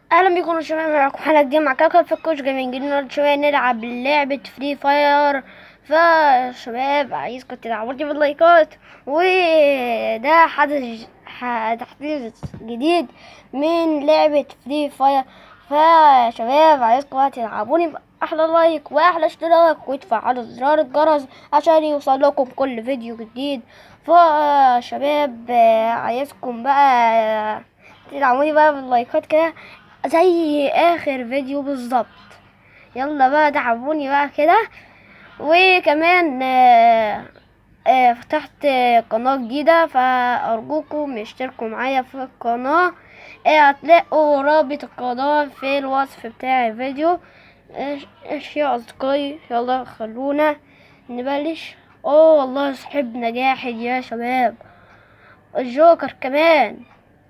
اهلا بكم يا شباب معاكم حلقه جديده مع كوكب فكوش جيمنج النهارده شويه نلعب لعبه فري فاير فشباب عايزكم تدعموني باللايكات وده حدث ح- تحديث جديد من لعبه فري فاير فشباب عايزكم بقى تدعموني بأحلى لايك واحلى اشتراك وتفعلوا زرار الجرس عشان يوصل لكم كل فيديو جديد فشباب عايزكم بقى تدعموني بقى باللايكات كده زي اخر فيديو بالظبط يلا بقى دعموني بقى كده وكمان آه، آه، فتحت آه، قناة جديدة فأرجوكم اشتركوا معايا في القناة آه، هتلاقوا رابط القناة في الوصف بتاع الفيديو ايش إيش يا أصدقائي يلا خلونا نبلش اوه والله صاحبنا جاحد يا شباب الجوكر كمان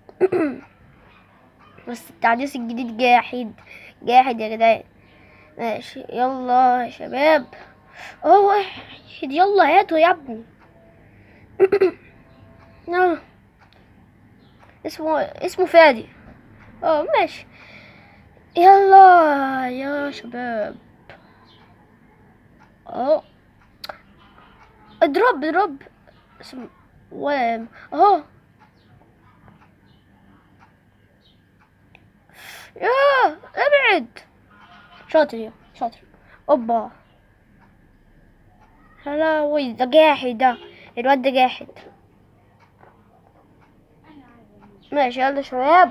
بس التحديث الجديد جاحد جاحد يا جدعان ماشي يلا يا شباب اوه واحد يلا هاتوا يا ابني يلا اسمه اسمه فادي اه ماشي يلا يا شباب اه اضرب اضرب اسم وام اهو يا ابعد شاطر يا شاطر اوبا هلاوي ده جاحد ده الواد ده جاحد ماشي يلا شباب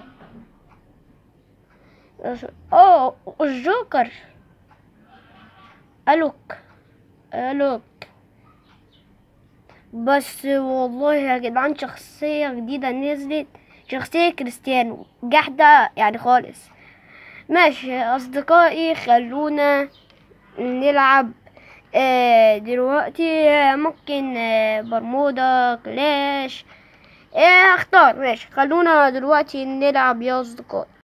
يلا شباب. اوه الجوكر الوك الوك بس والله يا جدعان شخصية جديدة نزلت شخصية كريستيانو جحدة يعني خالص ماشي يا أصدقائي خلونا نلعب آه دلوقتي آه، ممكن آه برمودا كلاش آه اختار ماشي خلونا دلوقتي نلعب يا أصدقائي